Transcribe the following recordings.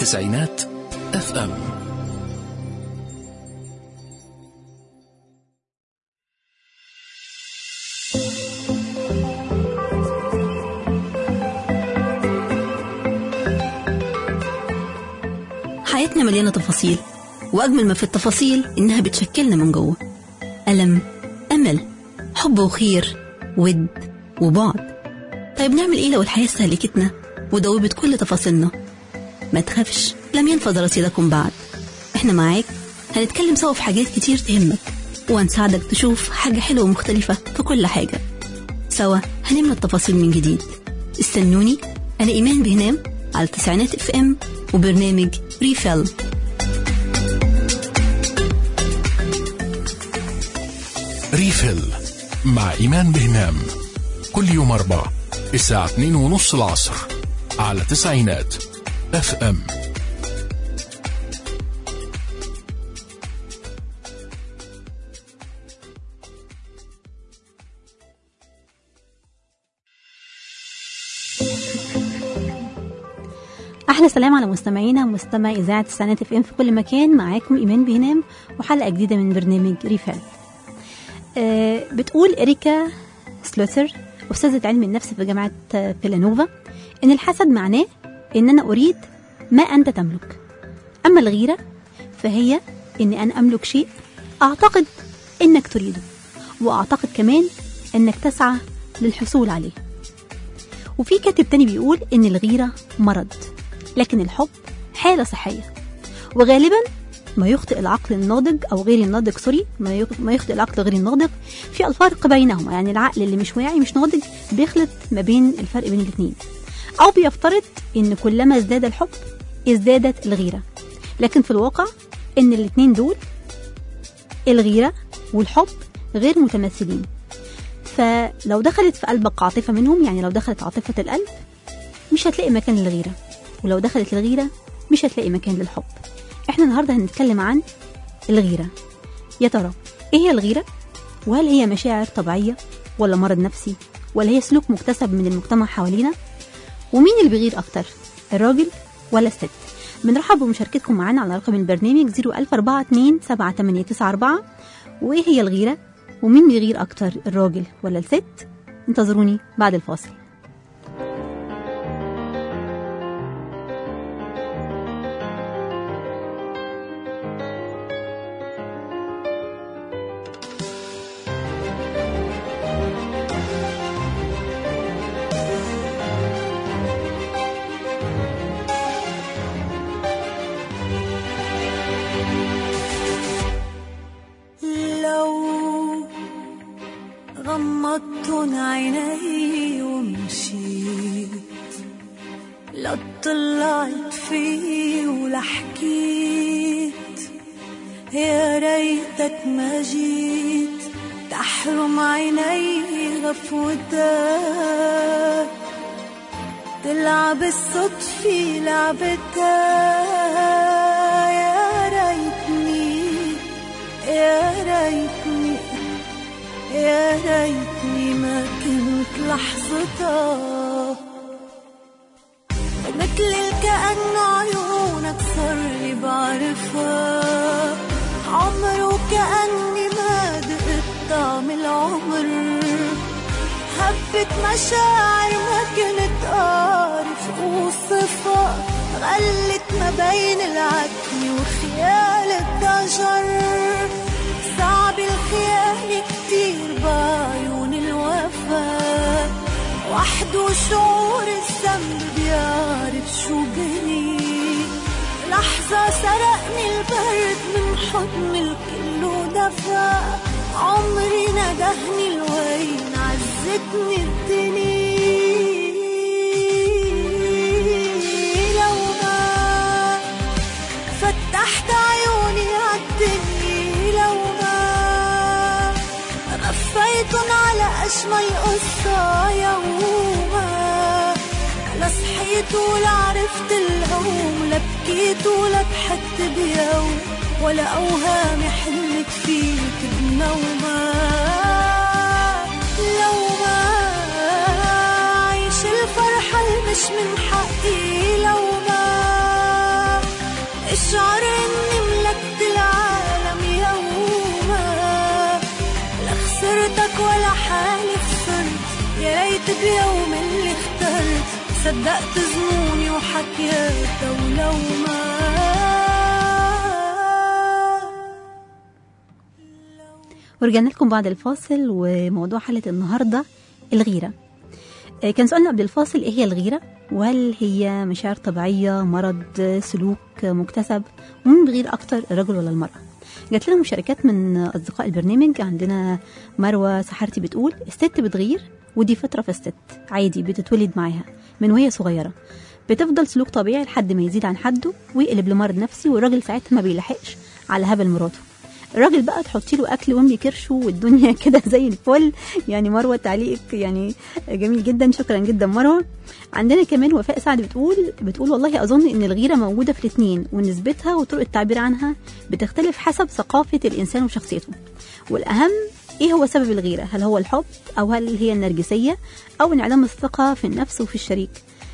تسعينات اف ام حياتنا مليانة تفاصيل وأجمل ما في التفاصيل إنها بتشكلنا من جوه ألم أمل حب وخير ود وبعد طيب نعمل إيه لو الحياة استهلكتنا ودوبت كل تفاصيلنا ما تخافش لم ينفذ رصيدكم بعد احنا معاك هنتكلم سوا في حاجات كتير تهمك وهنساعدك تشوف حاجة حلوة ومختلفة في كل حاجة سوا هنملى التفاصيل من جديد استنوني أنا إيمان بهنام على تسعينات اف ام وبرنامج ريفيل ريفيل مع إيمان بهنام كل يوم أربعة الساعة 2 ونص العصر على تسعينات اف ام احلى سلام على مستمعينا ومستمع اذاعه السنه اف ام في كل مكان معاكم ايمان بهنام وحلقه جديده من برنامج ريفال آه بتقول اريكا سلوتر استاذه علم النفس في جامعه آه، فيلانوفا ان الحسد معناه ان انا اريد ما انت تملك اما الغيره فهي اني انا املك شيء اعتقد انك تريده واعتقد كمان انك تسعى للحصول عليه وفي كاتب تاني بيقول ان الغيره مرض لكن الحب حالة صحية وغالبا ما يخطئ العقل الناضج او غير الناضج سوري ما يخ- ما يخطئ العقل غير الناضج في الفرق بينهما يعني العقل اللي مش واعي مش ناضج بيخلط ما بين الفرق بين الاثنين او بيفترض ان كلما ازداد الحب ازدادت الغيره لكن في الواقع ان الاثنين دول الغيره والحب غير متماثلين فلو دخلت في قلبك عاطفه منهم يعني لو دخلت عاطفه القلب مش هتلاقي مكان للغيره ولو دخلت الغيره مش هتلاقي مكان للحب احنا النهارده هنتكلم عن الغيره يا ترى ايه هي الغيره وهل هي مشاعر طبيعيه ولا مرض نفسي ولا هي سلوك مكتسب من المجتمع حوالينا ومين اللي بيغير اكتر الراجل ولا الست بنرحب بمشاركتكم معانا على رقم البرنامج 01042 وايه هي الغيره ومين بيغير اكتر الراجل ولا الست انتظروني بعد الفاصل لو غمضت عيني ومشيت لا طلعت فيه ولا حكيت يا ريتك ما جيت تحرم عيني غفوتك تلعب الصدفة لعبتها يا ريتني يا ريتني يا ريتني ما كنت لحظتها مثل الكأن عيونك صار لي بعرفها عمر وكأني ما دقت طعم العمر هبت مشاعر ما كنت أعرف أوصفها غلت ما بين العتم وخيال الضجر صعب الخيانة كتير بعيون الوفا وحده شعور الذنب بيعرف شو بني لحظة سرقني البرد من حضن الكل ودفى عمري ندهني الوين عزتني الدنيا لو ما فتحت عيوني عالدنيا لو ما غفيتن على أجمل قصة يوما لا صحيت ولا عرفت الهوم لا بكيت ولا ضحكت بيوم ولا أوهامي حلمت فيك بنومة لو ما عيش الفرحة اللي مش من حقي لو ما لك ولا حالي خسرت يا ريت بيوم اللي اخترت صدقت ظنوني وحكيتها ولو ما ورجعنا لكم بعد الفاصل وموضوع حلقة النهاردة الغيرة آه، كان سؤالنا قبل الفاصل ايه هي الغيرة وهل هي مشاعر طبيعية مرض سلوك مكتسب ومين بيغير أكتر الرجل ولا المرأة جات لنا مشاركات من أصدقاء البرنامج عندنا مروة سحرتي بتقول الست بتغير ودي فطرة في الست عادي بتتولد معاها من وهي صغيرة بتفضل سلوك طبيعي لحد ما يزيد عن حده ويقلب لمرض نفسي والراجل ساعتها ما بيلحقش على هبل مراته الراجل بقى تحطي له اكل وامي كرشه والدنيا كده زي الفل يعني مروه تعليقك يعني جميل جدا شكرا جدا مروه عندنا كمان وفاء سعد بتقول بتقول والله اظن ان الغيره موجوده في الاثنين ونسبتها وطرق التعبير عنها بتختلف حسب ثقافه الانسان وشخصيته والاهم ايه هو سبب الغيره هل هو الحب او هل هي النرجسيه او انعدام الثقه في النفس وفي الشريك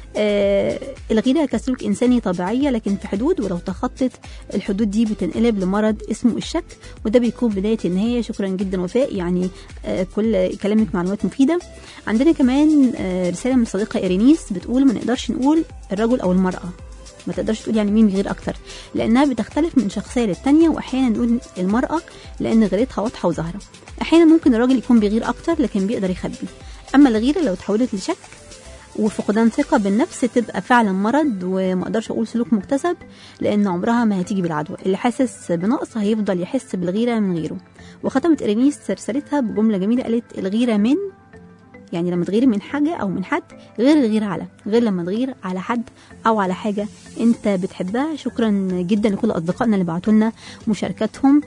آه الغيرة كسلوك إنساني طبيعية لكن في حدود ولو تخطت الحدود دي بتنقلب لمرض اسمه الشك وده بيكون بداية النهاية شكرا جدا وفاء يعني آه كل كلامك معلومات مفيدة عندنا كمان آه رسالة من صديقة إيرينيس بتقول ما نقدرش نقول الرجل أو المرأة ما تقدرش تقول يعني مين بيغير اكتر لانها بتختلف من شخصيه للتانيه واحيانا نقول المراه لان غيرتها واضحه وظاهره احيانا ممكن الراجل يكون بيغير اكتر لكن بيقدر يخبي اما الغيره لو تحولت لشك وفقدان ثقه بالنفس تبقى فعلا مرض وما اقدرش اقول سلوك مكتسب لان عمرها ما هتيجي بالعدوى اللي حاسس بنقص هيفضل يحس بالغيره من غيره وختمت ارينيس رسالتها بجمله جميله قالت الغيره من يعني لما تغيري من حاجة أو من حد غير الغير على غير لما تغير على حد أو على حاجة أنت بتحبها شكرا جدا لكل أصدقائنا اللي بعتوا لنا مشاركاتهم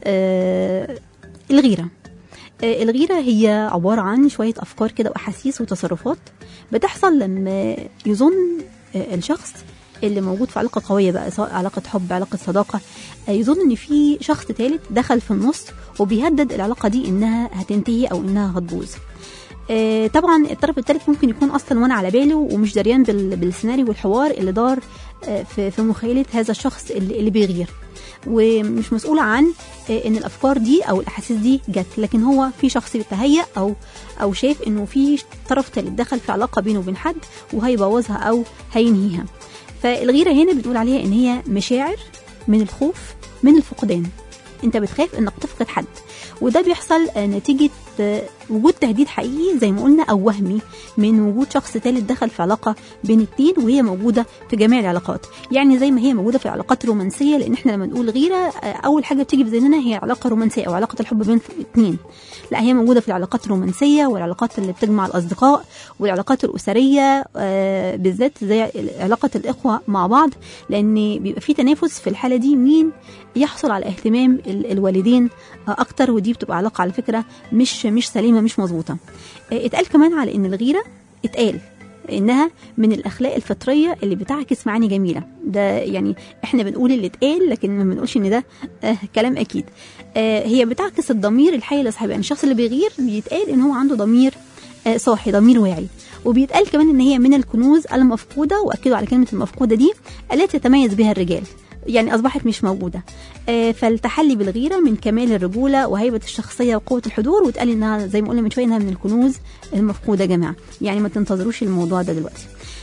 آه الغيرة آه الغيرة هي عبارة عن شوية أفكار كده وأحاسيس وتصرفات بتحصل لما يظن آه الشخص اللي موجود في علاقة قوية بقى سواء علاقة حب علاقة صداقة آه، يظن ان في شخص ثالث دخل في النص وبيهدد العلاقة دي انها هتنتهي او انها هتبوظ آه، طبعا الطرف الثالث ممكن يكون اصلا وانا على باله ومش دريان بال- بالسيناريو والحوار اللي دار آه، في في مخيله هذا الشخص اللي اللي بيغير ومش مسؤول عن آه، ان الافكار دي او الاحاسيس دي جت لكن هو في شخص بيتهيأ او او شايف انه في طرف ثالث دخل في علاقه بينه وبين حد وهيبوظها او هينهيها فالغيره هنا بتقول عليها ان هي مشاعر من الخوف من الفقدان انت بتخاف انك تفقد حد وده بيحصل آه، نتيجه آه، وجود تهديد حقيقي زي ما قلنا او وهمي من وجود شخص ثالث دخل في علاقه بين اتنين وهي موجوده في جميع العلاقات يعني زي ما هي موجوده في العلاقات الرومانسيه لان احنا لما نقول غيره آه، اول حاجه بتيجي في ذهننا هي علاقه رومانسيه او علاقه الحب بين اتنين لا هي موجوده في العلاقات الرومانسيه والعلاقات اللي بتجمع الاصدقاء والعلاقات الاسريه آه، بالذات زي علاقه الاخوه مع بعض لان بيبقى في تنافس في الحاله دي مين يحصل على اهتمام ال- الوالدين آه، اكتر ودي بتبقى علاقه على فكره مش مش سليمه مش مظبوطه آه، اتقال كمان على ان الغيره اتقال انها من الاخلاق الفطريه اللي بتعكس معاني جميله ده يعني احنا بنقول اللي اتقال لكن ما بنقولش ان ده آه كلام اكيد آه هي بتعكس الضمير الحي لاصحابه يعني الشخص اللي بيغير بيتقال ان هو عنده ضمير آه صاحي ضمير واعي وبيتقال كمان ان هي من الكنوز المفقوده واكدوا على كلمه المفقوده دي التي يتميز بها الرجال يعني اصبحت مش موجوده آه، فالتحلي بالغيره من كمال الرجوله وهيبه الشخصيه وقوه الحضور واتقال انها زي ما قلنا من شويه انها من الكنوز المفقوده يا جماعه يعني ما تنتظروش الموضوع ده دلوقتي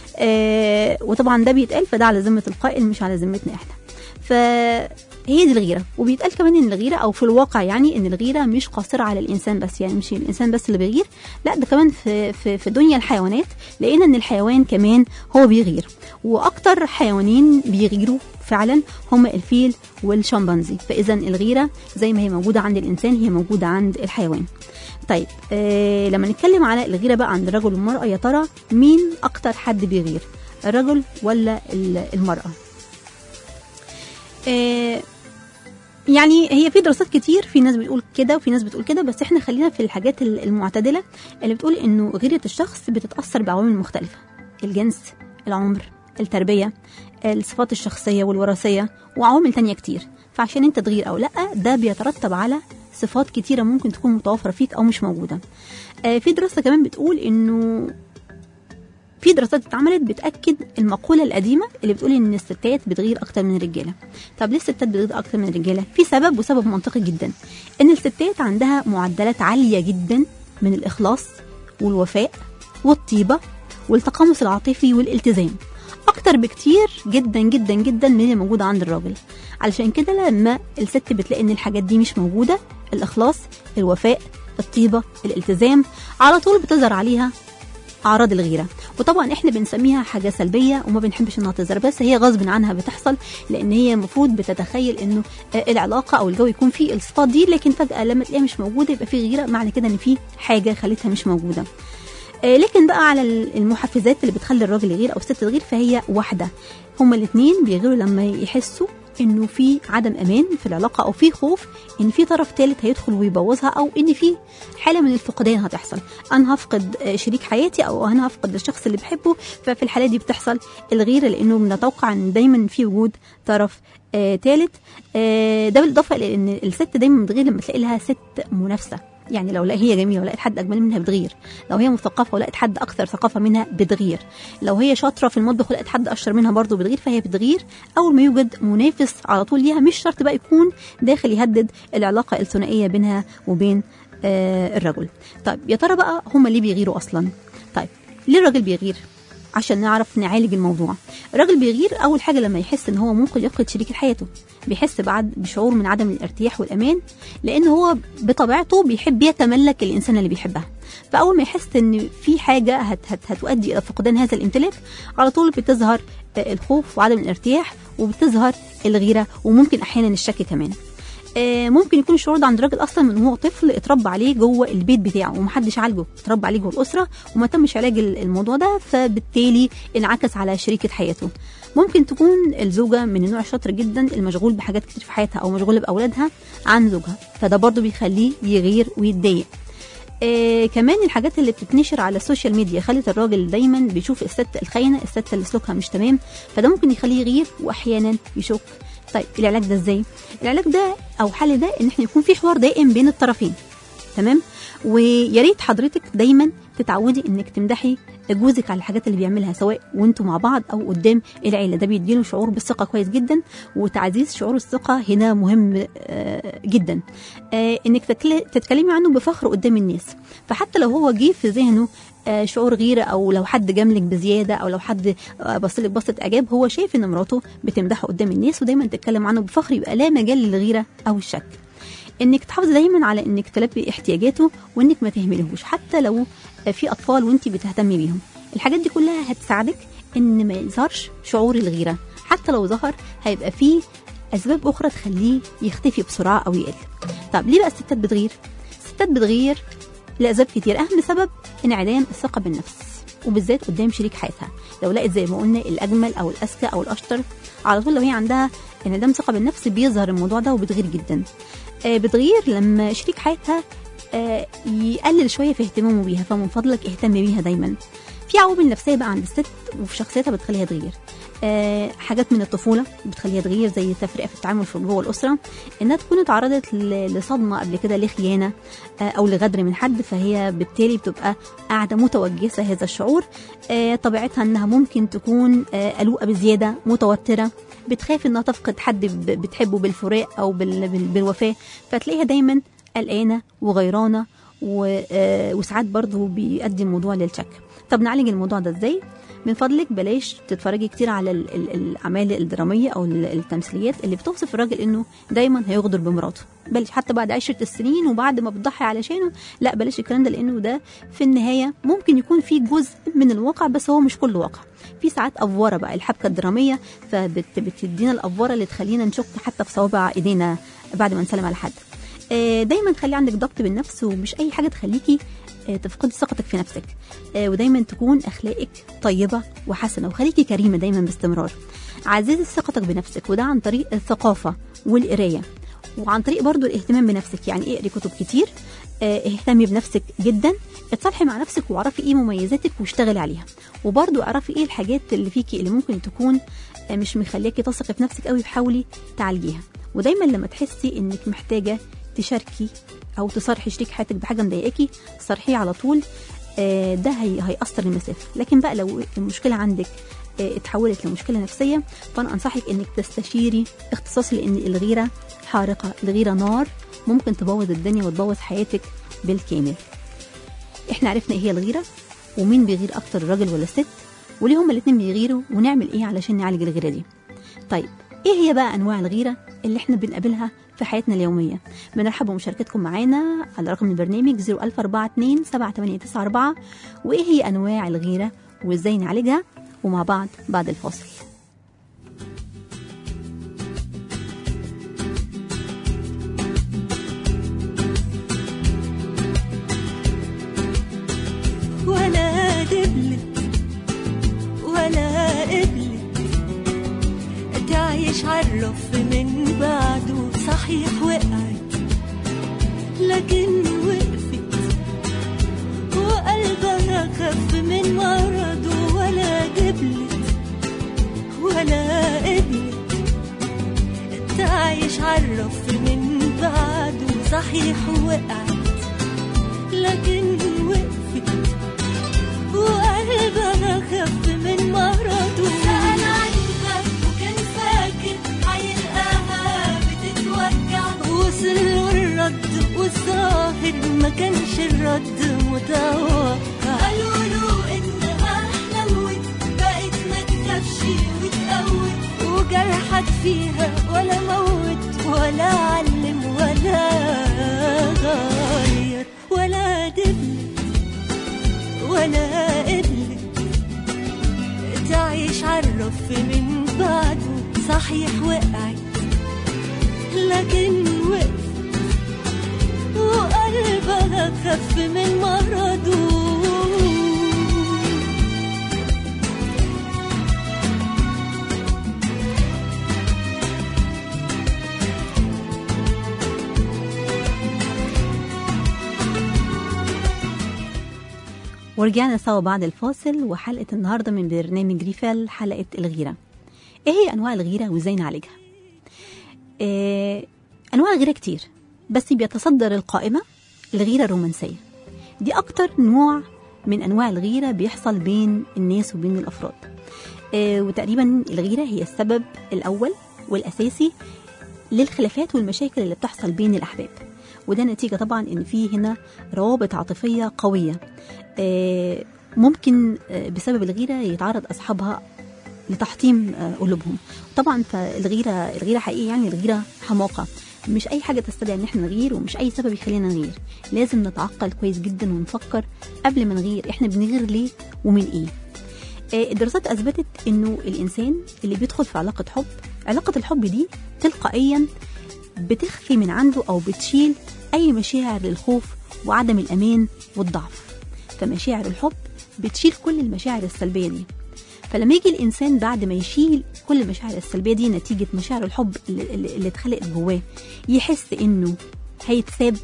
آه، وطبعا ده بيتقال فده على ذمه القائل مش على ذمتنا احنا فهي دي الغيره وبيتقال كمان ان الغيره او في الواقع يعني ان الغيره مش قاصره على الانسان بس يعني مش الانسان بس اللي بيغير لا ده كمان في في في دنيا الحيوانات لقينا ان الحيوان كمان هو بيغير واكتر حيوانين بيغيروا فعلا هم الفيل والشمبانزي فاذا الغيره زي ما هي موجوده عند الانسان هي موجوده عند الحيوان طيب آه لما نتكلم على الغيره بقى عند الرجل والمراه يا ترى مين اكتر حد بيغير الرجل ولا ال- المراه آه يعني هي في دراسات كتير في ناس بتقول كده وفي ناس بتقول كده بس احنا خلينا في الحاجات ال- المعتدله اللي بتقول انه غيره الشخص بتتاثر بعوامل مختلفه الجنس العمر التربيه الصفات الشخصيه والوراثيه وعوامل تانية كتير فعشان انت تغير او لا ده بيترتب على صفات كتيره ممكن تكون متوفره فيك او مش موجوده آه في دراسه كمان بتقول انه في دراسات اتعملت بتاكد المقوله القديمه اللي بتقول ان الستات بتغير اكتر من الرجاله طب ليه الستات بتغير اكتر من الرجاله في سبب وسبب منطقي جدا ان الستات عندها معدلات عاليه جدا من الإخلاص والوفاء والطيبة والتقمص العاطفي والالتزام أكتر بكتير جدا جدا جدا من اللي موجودة عند الراجل علشان كده لما الست بتلاقي إن الحاجات دي مش موجودة الإخلاص الوفاء الطيبة الالتزام على طول بتظهر عليها اعراض الغيره وطبعا احنا بنسميها حاجه سلبيه وما بنحبش انها تظهر بس هي غصب عنها بتحصل لان هي المفروض بتتخيل انه آه، العلاقه او الجو يكون فيه الصفات دي لكن فجاه لما تلاقيها مش موجوده يبقى في غيره معنى كده ان في حاجه خلتها مش موجوده آه، لكن بقى على المحفزات اللي بتخلي الراجل يغير او الست تغير فهي واحده هما الاثنين بيغيروا لما يحسوا انه في عدم امان في العلاقه او في خوف ان في طرف ثالث هيدخل ويبوظها او ان في حاله من الفقدان هتحصل انا هفقد آه، شريك حياتي او انا هفقد الشخص اللي بحبه ففي الحاله دي بتحصل الغيره لانه بنتوقع ان دايما في وجود طرف ثالث ده بالاضافه الى ان الست دايما بتغير لما تلاقي لها ست منافسه يعني لو لا هي جميله ولقيت حد اجمل منها بتغير لو هي مثقفه ولقيت حد اكثر ثقافه منها بتغير لو هي شاطره في المطبخ ولقيت حد اشطر منها برضه بتغير فهي بتغير اول ما يوجد منافس على طول ليها مش شرط بقى يكون داخل يهدد العلاقه الثنائيه بينها وبين آه الرجل طيب يا ترى بقى هما ليه بيغيروا اصلا طيب ليه الراجل بيغير عشان نعرف نعالج الموضوع الراجل بيغير اول حاجه لما يحس ان هو ممكن يفقد شريك حياته بيحس بعد بشعور من عدم الارتياح والامان لان هو بطبيعته بيحب يتملك الانسان اللي بيحبها فاول ما يحس ان في حاجه هت هت هتؤدي الى فقدان هذا الامتلاك على طول بتظهر آه، الخوف وعدم الارتياح وبتظهر الغيره وممكن احيانا الشك كمان آه، ممكن يكون الشعور ده عند الراجل اصلا من هو طفل اتربى عليه جوه البيت بتاعه ومحدش عالجه اتربى عليه جوه الاسره وما تمش علاج ال- الموضوع ده فبالتالي انعكس على شريكه حياته ممكن تكون الزوجه من النوع الشاطر جدا المشغول بحاجات كتير في حياتها او مشغوله باولادها عن زوجها فده برضه بيخليه يغير ويتضايق آه كمان الحاجات اللي بتتنشر على السوشيال ميديا خلت الراجل دايما بيشوف الست الخاينه الست اللي سلوكها مش تمام فده ممكن يخليه يغير واحيانا يشك طيب العلاج ده ازاي العلاج ده او حل ده ان احنا يكون في حوار دائم بين الطرفين تمام ويا ريت حضرتك دايما تتعودي انك تمدحي جوزك على الحاجات اللي بيعملها سواء وانتوا مع بعض او قدام العيله ده بيديله شعور بالثقه كويس جدا وتعزيز شعور الثقه هنا مهم آه، جدا آه، انك تتكل- تتكلمي عنه بفخر قدام الناس فحتى لو هو جه في ذهنه آه، شعور غيره او لو حد جاملك بزياده او لو حد آه، بصلك بصه اعجاب هو شايف ان مراته بتمدحه قدام الناس ودايما تتكلم عنه بفخر يبقى لا مجال للغيره او الشك انك تحافظي دايما على انك تلبي احتياجاته وانك ما تهملهوش حتى لو في اطفال وانت بتهتمي بيهم الحاجات دي كلها هتساعدك ان ما يظهرش شعور الغيره حتى لو ظهر هيبقى فيه اسباب اخرى تخليه يختفي بسرعه او يقل طب ليه بقى الستات بتغير الستات بتغير لاسباب كتير اهم سبب انعدام الثقه بالنفس وبالذات قدام شريك حياتها لو لقت زي ما قلنا الاجمل او الاذكى او الاشطر على طول لو هي عندها انعدام ثقه بالنفس بيظهر الموضوع ده وبتغير جدا آه، بتغير لما شريك حياتها آه، يقلل شويه في اهتمامه بيها فمن فضلك اهتم بيها دايما في عوامل نفسيه بقى عند الست وفي شخصيتها بتخليها تغير آه، حاجات من الطفوله بتخليها تغير زي التفرقه في التعامل في جوه الاسره انها تكون اتعرضت ل- لصدمه قبل كده لخيانه آه، او لغدر من حد فهي بالتالي بتبقى قاعده متوجسه هذا الشعور آه، طبيعتها انها ممكن تكون آه، قلوقه بزياده متوتره بتخاف انها تفقد حد ب- بتحبه بالفراق او بال- بال- بالوفاه فتلاقيها دايما قلقانه وغيرانه و- آه، وساعات برضه بيؤدي الموضوع للشك طب نعالج الموضوع ده ازاي من فضلك بلاش تتفرجي كتير على ال- ال- الاعمال الدراميه او ال- التمثيليات اللي بتوصف الراجل انه دايما هيغدر بمراته بلاش حتى بعد عشرة السنين وبعد ما بتضحي علشانه لا بلاش الكلام ده لانه ده في النهايه ممكن يكون في جزء من الواقع بس هو مش كل واقع في ساعات افوره بقى الحبكه الدراميه فبتدينا الافوره اللي تخلينا نشك حتى في صوابع ايدينا بعد ما نسلم على حد آه، دايما خلي عندك ضبط بالنفس ومش اي حاجه تخليكي آه، تفقدي ثقتك في نفسك آه، ودايما تكون اخلاقك طيبه وحسنه وخليكي كريمه دايما باستمرار عززي ثقتك بنفسك وده عن طريق الثقافه والقرايه وعن طريق برضو الاهتمام بنفسك يعني ايه اقري كتب كتير آه، اهتمي بنفسك جدا اتصالحي مع نفسك واعرفي ايه مميزاتك واشتغلي عليها وبرضو اعرفي ايه الحاجات اللي فيكي اللي ممكن تكون آه، مش مخلياكي تثقي في نفسك قوي وحاولي تعالجيها ودايما لما تحسي انك محتاجه تشاركي او تصارحي شريك حياتك بحاجه مضايقاكي صارحيه على طول آه، ده هي هيأثر المسافه لكن بقى لو المشكله عندك آه، اتحولت لمشكله نفسيه فانا انصحك انك تستشيري اختصاصي لان الغيره حارقه الغيره نار ممكن تبوظ الدنيا وتبوظ حياتك بالكامل احنا عرفنا ايه هي الغيره ومين بيغير اكتر الراجل ولا الست وليه هما الاتنين بيغيروا ونعمل ايه علشان نعالج الغيره دي طيب ايه هي بقى انواع الغيره اللي احنا بنقابلها في حياتنا اليوميه بنرحب بمشاركتكم معانا على رقم البرنامج 00427 7894 وايه هي انواع الغيره وازاي نعالجها ومع بعض بعد الفاصل ولا دبلت ولا قبلت تعيش عالرف من بعده صحيح وقعت لكن وقفت وقلبها خف من مرضه ولا دبلت ولا قبلت تعيش عالرف من بعده صحيح وقعت لكن وقفت وقلبها خف من مرضه سأل عنها وكان فاكر هيلقاها بتتوجع وصل له الرد والظاهر ما كانش الرد متوقع قالوا له انها حلوت بقت ما تخافش وتقوت وجرحك فيها ولا موت ولا علم ولا غير ولا دبلت ولا قبلت تعيش عالرف من بعده صحيح وقعت لكن وقف وقلبها خف من مرضه ورجعنا سوا بعد الفاصل وحلقة النهاردة من برنامج ريفال حلقة الغيرة ايه هي انواع الغيرة وازاي نعالجها إيه انواع الغيرة كتير بس بيتصدر القائمة الغيرة الرومانسية دي اكتر نوع من انواع الغيرة بيحصل بين الناس وبين الافراد إيه وتقريبا الغيرة هي السبب الاول والاساسي للخلافات والمشاكل اللي بتحصل بين الاحباب وده نتيجة طبعا ان في هنا روابط عاطفية قوية آه، ممكن آه، بسبب الغيرة يتعرض أصحابها لتحطيم آه، قلوبهم طبعا فالغيرة الغيرة حقيقي يعني الغيرة حماقة مش أي حاجة تستدعي إن احنا نغير ومش أي سبب يخلينا نغير لازم نتعقل كويس جدا ونفكر قبل ما نغير احنا بنغير ليه ومن ايه آه، الدراسات أثبتت إنه الإنسان اللي بيدخل في علاقة حب علاقة الحب دي تلقائيا بتخفي من عنده أو بتشيل أي مشاعر للخوف وعدم الأمان والضعف فمشاعر الحب بتشيل كل المشاعر السلبية دي فلما يجي الإنسان بعد ما يشيل كل المشاعر السلبية دي نتيجة مشاعر الحب اللي, اللي اللي اتخلقت جواه يحس إنه هيتساب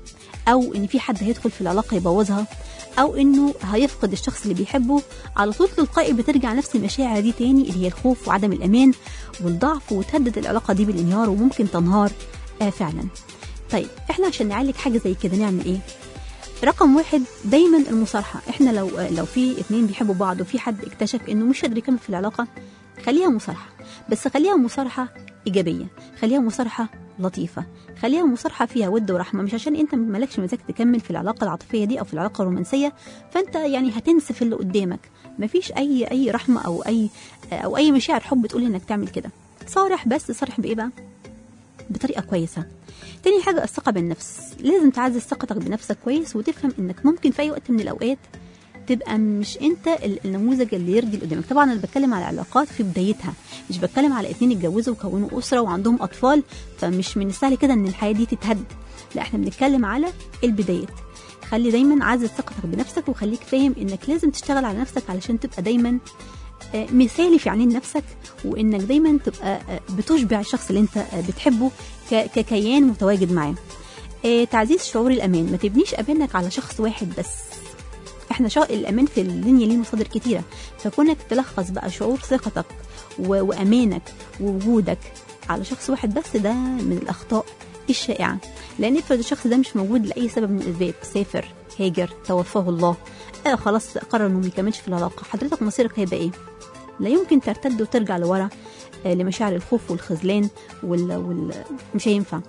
أو إن في حد هيدخل في العلاقة يبوظها أو إنه هيفقد الشخص اللي بيحبه على طول تلقائي بترجع نفس المشاعر دي تاني اللي هي الخوف وعدم الأمان والضعف وتهدد العلاقة دي بالانهيار وممكن تنهار آه فعلا طيب احنا عشان نعالج حاجة زي كده نعمل ايه رقم واحد دايما المصارحة احنا لو لو في اتنين بيحبوا بعض وفي حد اكتشف انه مش قادر يكمل في العلاقة خليها مصارحة بس خليها مصارحة إيجابية خليها مصارحة لطيفة خليها مصارحة فيها ود ورحمة مش عشان انت مالكش مزاج تكمل في العلاقة العاطفية دي او في العلاقة الرومانسية فانت يعني هتنسف اللي قدامك مفيش اي اي رحمة او اي او اي مشاعر حب تقول انك تعمل كده صارح بس صارح بايه بقى بطريقة كويسة تاني حاجة الثقة بالنفس لازم تعزز ثقتك بنفسك كويس وتفهم انك ممكن في اي وقت من الاوقات تبقى مش انت ال- النموذج اللي يرضي اللي قدامك طبعا انا بتكلم على علاقات في بدايتها مش بتكلم على اتنين اتجوزوا وكونوا اسره وعندهم اطفال فمش من السهل كده ان الحياه دي تتهد لا احنا بنتكلم على البدايات خلي دايما عزز ثقتك بنفسك وخليك فاهم انك لازم تشتغل على نفسك علشان تبقى دايما آه، مثالي في عينين نفسك وانك دايما تبقى آه، بتشبع الشخص اللي انت آه، بتحبه ك- ككيان متواجد معاه آه، تعزيز شعور الامان ما تبنيش امانك على شخص واحد بس احنا شا... الامان في الدنيا ليه مصادر كتيره فكونك تلخص بقى شعور ثقتك و... وامانك ووجودك على شخص واحد بس ده من الاخطاء الشائعه لان افرض الشخص ده مش موجود لاي سبب من الاسباب سافر هاجر توفاه الله آه خلاص قرر انه ما يكملش في العلاقه حضرتك مصيرك هيبقى ايه لا يمكن ترتد وترجع لورا آه، لمشاعر الخوف والخذلان وال... وال... مش هينفع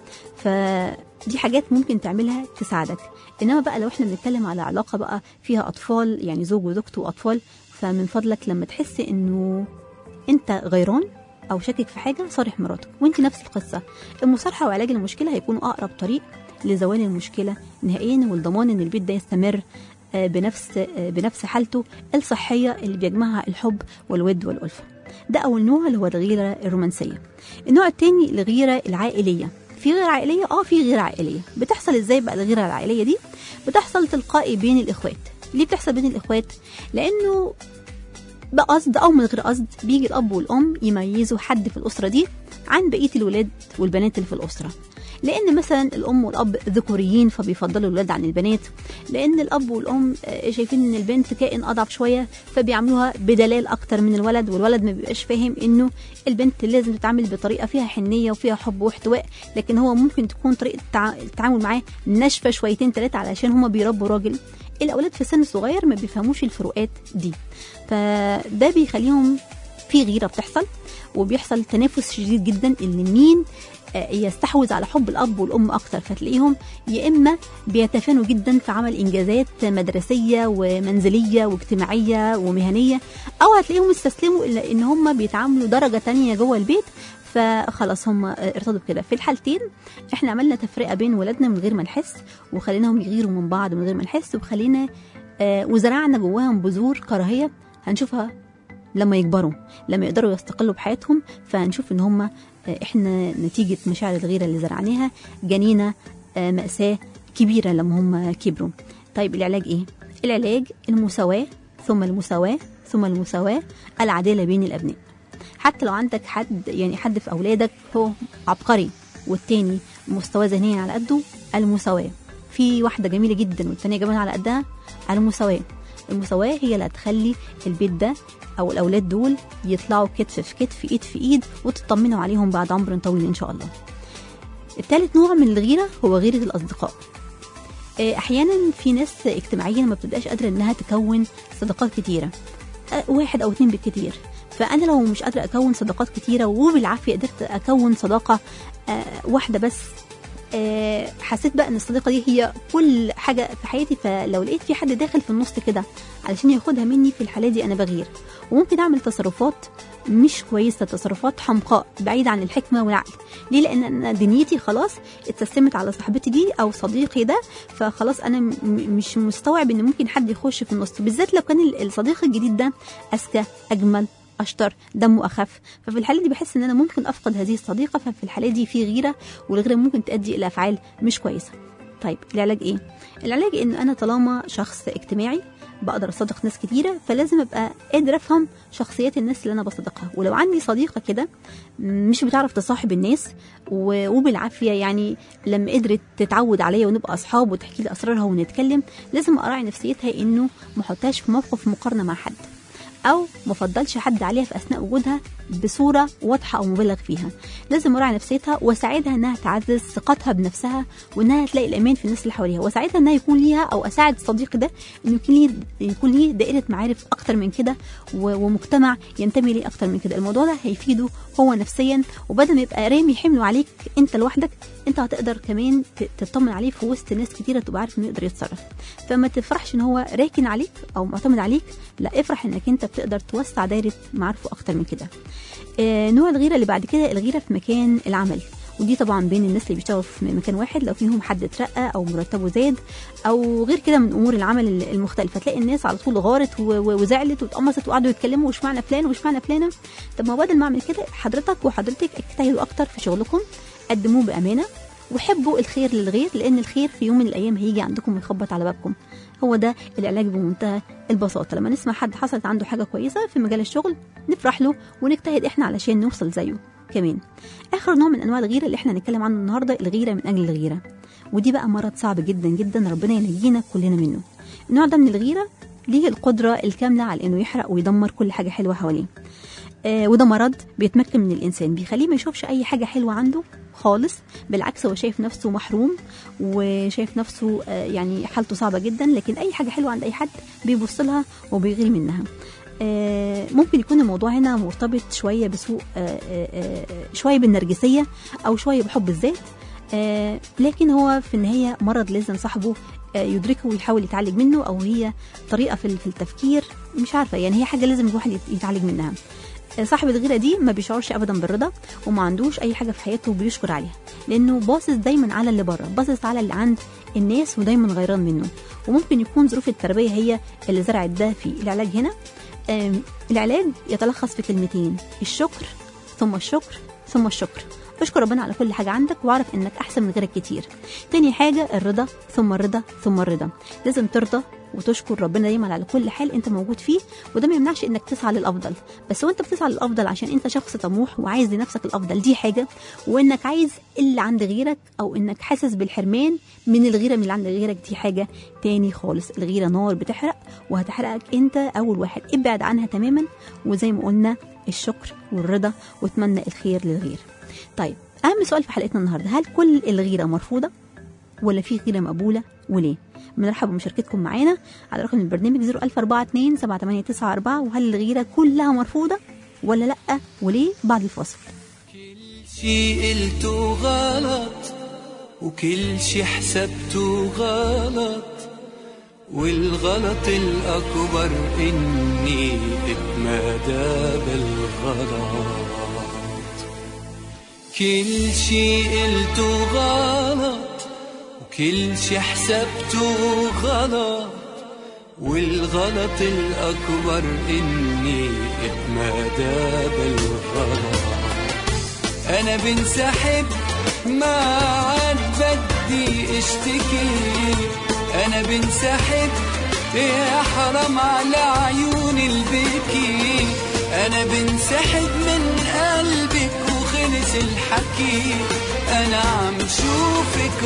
فدي حاجات ممكن تعملها تساعدك انما بقى لو احنا بنتكلم على علاقه بقى فيها اطفال يعني زوج وزوجته واطفال فمن فضلك لما تحس انه انت غيران او شاكك في حاجه صارح مراتك وانت نفس القصه المصارحه وعلاج المشكله هيكونوا اقرب طريق لزوال المشكله نهائيا والضمان ان البيت ده يستمر آه، بنفس آه، بنفس حالته الصحيه اللي بيجمعها الحب والود والالفه ده اول نوع اللي هو الغيره الرومانسيه النوع الثاني الغيره العائليه في غير عائليه اه في غير عائليه بتحصل ازاي بقى الغيره العائليه دي بتحصل تلقائي بين الاخوات ليه بتحصل بين الاخوات لانه بقصد او من غير قصد بيجي الاب والام يميزوا حد في الاسره دي عن بقيه الولاد والبنات اللي في الاسره لان مثلا الام والاب ذكوريين فبيفضلوا الولاد عن البنات لان الاب والام آه، شايفين ان البنت كائن اضعف شويه فبيعملوها بدلال اكتر من الولد والولد ما بيبقاش فاهم انه البنت لازم تتعامل بطريقه فيها حنيه وفيها حب واحتواء لكن هو ممكن تكون طريقه التع- التعامل معاه ناشفه شويتين ثلاثه علشان هما بيربوا راجل الاولاد في سن صغير ما بيفهموش الفروقات دي فده بيخليهم في غيره بتحصل وبيحصل تنافس شديد جدا ان مين آه، يستحوذ على حب الاب والام اكتر فتلاقيهم يا اما بيتفانوا جدا في عمل انجازات مدرسيه ومنزليه واجتماعيه ومهنيه او هتلاقيهم استسلموا الى ان هم بيتعاملوا درجه تانية جوه البيت فخلاص هم ارتضوا بكده في الحالتين احنا عملنا تفرقه بين ولادنا من غير ما نحس وخليناهم يغيروا من بعض من غير ما نحس وخلينا آه، وزرعنا جواهم بذور كراهيه هنشوفها لما يكبروا لما يقدروا يستقلوا بحياتهم فهنشوف ان هم احنا نتيجه مشاعر الغيره اللي زرعناها جنينا آه، ماساه كبيره لما هم كبروا طيب العلاج ايه العلاج المساواه ثم المساواه ثم المساواه العداله بين الابناء حتى لو عندك حد يعني حد في اولادك هو عبقري والتاني مستواه ذهنيا على قده المساواه في واحده جميله جدا والتانيه كمان على قدها المساواه المساواه هي اللي هتخلي البيت ده او الاولاد دول يطلعوا كتف في كتف ايد في ايد وتطمنوا عليهم بعد عمر طويل ان شاء الله الثالث نوع من الغيره هو غيره الاصدقاء آه، احيانا في ناس اجتماعيا ما بتبقاش قادره انها تكون صداقات كتيره آه، واحد او اتنين بالكتير فانا لو مش قادره اكون صداقات كتيره وبالعافيه قدرت اكون صداقه آه، واحده بس آه، حسيت بقى ان الصديقه دي هي كل حاجه في حياتي فلو لقيت في حد داخل في النص كده علشان ياخدها مني في الحاله دي انا بغير وممكن اعمل تصرفات مش كويسه تصرفات حمقاء بعيده عن الحكمه والعقل ليه لان انا دنيتي خلاص اتسمت على صاحبتي دي او صديقي ده فخلاص انا م- م- مش مستوعب ان ممكن حد يخش في النص بالذات لو كان ال- الصديق الجديد ده اذكى اجمل اشطر دمه اخف ففي الحاله دي بحس ان انا ممكن افقد هذه الصديقه ففي الحاله دي في غيره والغيره ممكن تؤدي الى افعال مش كويسه طيب العلاج ايه العلاج ان انا طالما شخص اجتماعي بقدر اصدق ناس كتيره فلازم ابقى قادر افهم شخصيات الناس اللي انا بصدقها ولو عندي صديقه كده مش بتعرف تصاحب الناس و- وبالعافيه يعني لما قدرت تتعود عليا ونبقى اصحاب وتحكي لي اسرارها ونتكلم لازم اراعي نفسيتها انه ما احطهاش في موقف مقارنه مع حد او ما افضلش حد عليها في اثناء وجودها بصوره واضحه او مبالغ فيها لازم اراعي نفسيتها واساعدها انها تعزز ثقتها بنفسها وانها تلاقي الامان في الناس اللي حواليها واساعدها انها يكون ليها او اساعد صديقي ده انه يكون ليه يكون ليه دائره معارف اكتر من كده و- ومجتمع ينتمي ليه اكتر من كده الموضوع ده هيفيده هو نفسيا وبدل ما يبقى رامي حمله عليك انت لوحدك انت هتقدر كمان ت- تطمن عليه في وسط ناس كتيره تبقى عارف انه يقدر يتصرف فما تفرحش ان هو راكن عليك او معتمد عليك لا افرح انك انت بتقدر توسع دايره معارفه اكتر من كده آه نوع الغيره اللي بعد كده الغيره في مكان العمل ودي طبعا بين الناس اللي بيشتغلوا في مكان واحد لو فيهم حد اترقى او مرتبه زاد او غير كده من امور العمل المختلفه تلاقي الناس على طول غارت و- و- وزعلت واتقمصت وقعدوا يتكلموا وش معنى فلان وش معنى فلانه طب ما بدل ما اعمل كده حضرتك وحضرتك اجتهدوا اكتر في شغلكم قدموه بامانه وحبوا الخير للغير لان الخير في يوم من الايام هيجي عندكم ويخبط على بابكم هو ده العلاج بمنتهى البساطه لما نسمع حد حصلت عنده حاجه كويسه في مجال الشغل نفرح له ونجتهد احنا علشان نوصل زيه كمان اخر نوع من انواع الغيره اللي احنا هنتكلم عنه النهارده الغيره من اجل الغيره ودي بقى مرض صعب جدا جدا ربنا ينجينا كلنا منه النوع ده من الغيره ليه القدره الكامله على انه يحرق ويدمر كل حاجه حلوه حواليه آه وده مرض بيتمكن من الانسان بيخليه ما يشوفش اي حاجه حلوه عنده خالص بالعكس هو شايف نفسه محروم وشايف نفسه آه يعني حالته صعبه جدا لكن اي حاجه حلوه عند اي حد بيبص لها وبيغير منها آه، ممكن يكون الموضوع هنا مرتبط شويه بسوء آه، آه، آه، شويه بالنرجسيه او شويه بحب الذات آه، لكن هو في النهايه مرض لازم صاحبه آه، يدركه ويحاول يتعالج منه او هي طريقه في في التفكير مش عارفه يعني هي حاجه لازم الواحد يت- يتعالج منها آه، صاحب الغيره دي ما بيشعرش ابدا بالرضا وما عندوش اي حاجه في حياته بيشكر عليها لانه باصص دايما على اللي بره باصص على اللي عند الناس ودايما غيران منه وممكن يكون ظروف التربيه هي اللي زرعت ده فيه العلاج هنا آم، العلاج يتلخص في كلمتين الشكر ثم الشكر ثم الشكر اشكر ربنا على كل حاجة عندك واعرف انك احسن من غيرك كتير تاني حاجة الرضا ثم الرضا ثم الرضا لازم ترضى وتشكر ربنا دايما على كل حال انت موجود فيه وده ما يمنعش انك تسعى للافضل بس وانت بتسعى للافضل عشان انت شخص طموح وعايز لنفسك الافضل دي حاجه وانك عايز اللي عند غيرك او انك حاسس بالحرمان من الغيره من اللي عند غيرك دي حاجه تاني خالص الغيره نار بتحرق وهتحرقك انت اول واحد ابعد عنها تماما وزي ما قلنا الشكر والرضا واتمنى الخير للغير طيب اهم سؤال في حلقتنا النهارده هل كل الغيره مرفوضه ولا في غيره مقبوله وليه بنرحب بمشاركتكم معانا على رقم البرنامج 01042 7894 وهل الغيره كلها مرفوضه ولا لا وليه بعد الفاصل شي قلته غلط وكل شي حسبته غلط والغلط الأكبر إني اتمادى بالغلط كل شي قلته غلط وكل شي حسبته غلط والغلط الأكبر إني اتمادى بالغلط انا بنسحب ما عاد بدي اشتكي انا بنسحب يا حرام على عيون البكي انا بنسحب من قلبك وخلص الحكي انا عم شوفك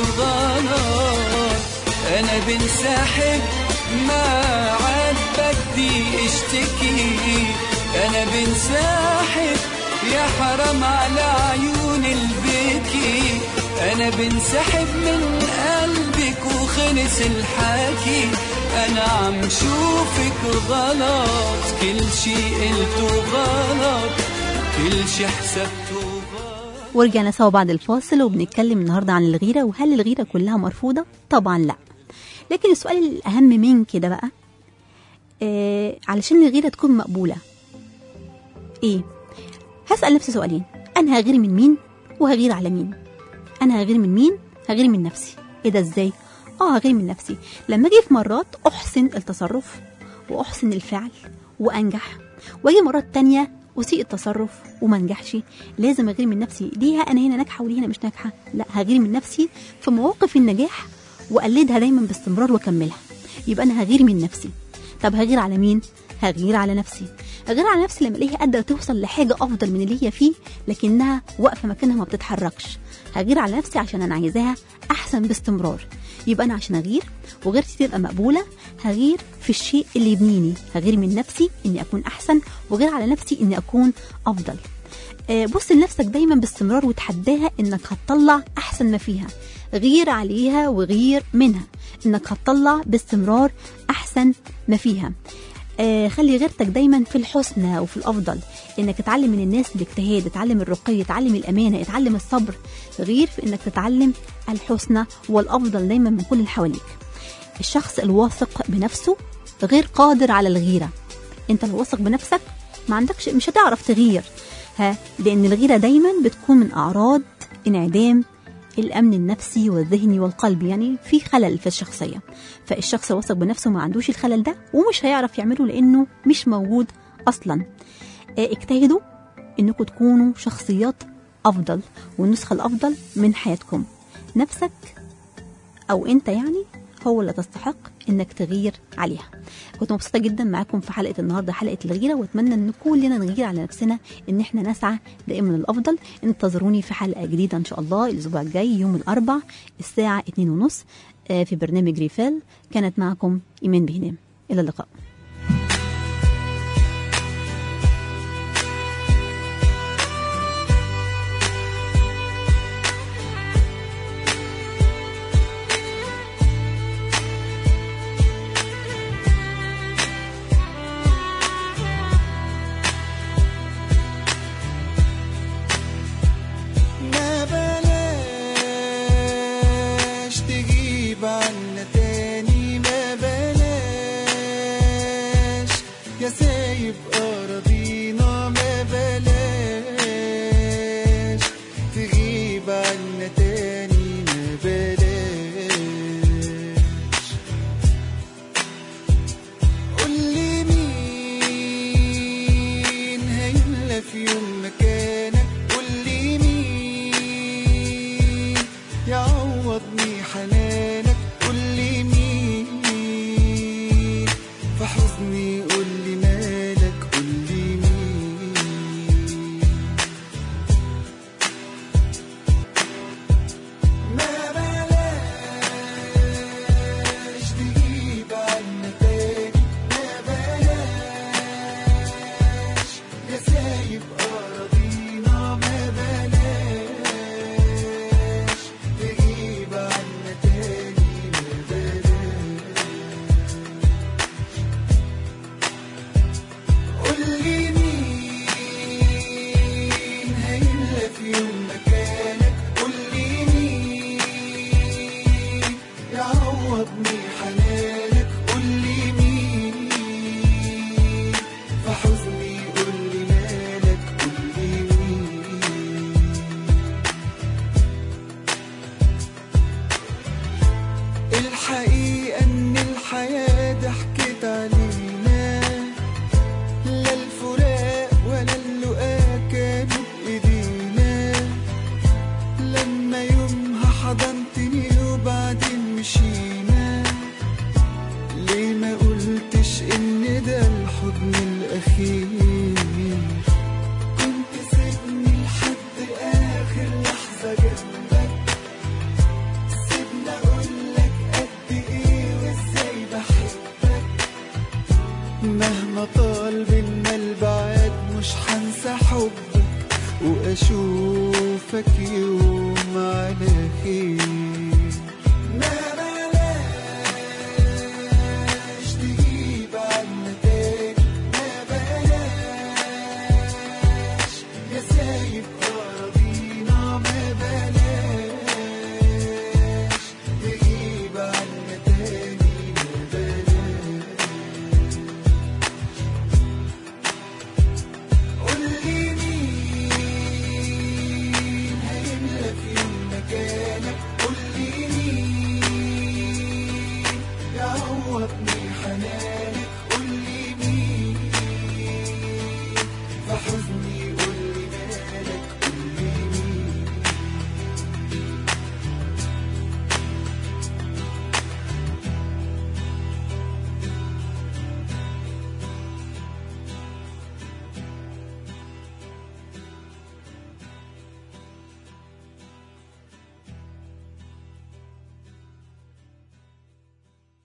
غلط انا بنسحب ما عاد بدي اشتكي انا بنسحب يا حرام على عيون البكي انا بنسحب من قلبك وخلص الحكي انا عم شوفك غلط كل شي قلته غلط كل شي حسبته غلط ورجعنا سوا بعد الفاصل وبنتكلم النهارده عن الغيره وهل الغيره كلها مرفوضه طبعا لا لكن السؤال الاهم من كده بقى آه علشان الغيره تكون مقبوله ايه هسال نفسي سؤالين انا هغير من مين وهغير على مين انا هغير من مين هغير من نفسي ايه ده ازاي اه هغير من نفسي لما اجي في مرات احسن التصرف واحسن الفعل وانجح واجي مرات تانية اسيء التصرف وما انجحش لازم اغير من نفسي ليها انا هنا ناجحه وليه هنا مش ناجحه لا هغير من نفسي في مواقف النجاح واقلدها دايما باستمرار واكملها يبقى انا هغير من نفسي طب هغير على مين هغير على نفسي هغير على نفسي لما الاقيها قادره توصل لحاجه افضل من اللي هي فيه لكنها واقفه مكانها ما بتتحركش هغير على نفسي عشان انا عايزاها احسن باستمرار يبقى انا عشان اغير وغيرتي تبقى مقبوله هغير في الشيء اللي يبنيني هغير من نفسي اني اكون احسن وغير على نفسي اني اكون افضل آه، بص لنفسك دايما باستمرار وتحداها انك هتطلع احسن ما فيها غير عليها وغير منها انك هتطلع باستمرار احسن ما فيها آه خلي غيرتك دايما في الحسنى وفي الافضل انك تتعلم من الناس الاجتهاد اتعلم الرقي اتعلم الامانه اتعلم الصبر غير في انك تتعلم الحسنى والافضل دايما من كل اللي حواليك الشخص الواثق بنفسه غير قادر على الغيره انت لو واثق بنفسك ما عندكش مش هتعرف تغير ها لان الغيره دايما بتكون من اعراض انعدام الامن النفسي والذهني والقلبي يعني في خلل في الشخصيه فالشخص واثق بنفسه ما عندوش الخلل ده ومش هيعرف يعمله لانه مش موجود اصلا آه، اجتهدوا انكم تكونوا شخصيات افضل والنسخه الافضل من حياتكم نفسك او انت يعني هو اللي تستحق انك تغير عليها كنت مبسوطه جدا معاكم في حلقه النهارده حلقه الغيره واتمنى ان كلنا نغير على نفسنا ان احنا نسعى دائما للافضل انتظروني في حلقه جديده ان شاء الله الاسبوع الجاي يوم الاربع الساعه 2:30 آه، في برنامج ريفال كانت معكم ايمان بهنام الى اللقاء ما قلتش ان ده الحضن الاخير كنت سيبني لحد اخر لحظه جنبك سيبني اقولك قد ايه وازاي بحبك مهما طال بينا البعاد مش هنسى حبك واشوفك يوم على خير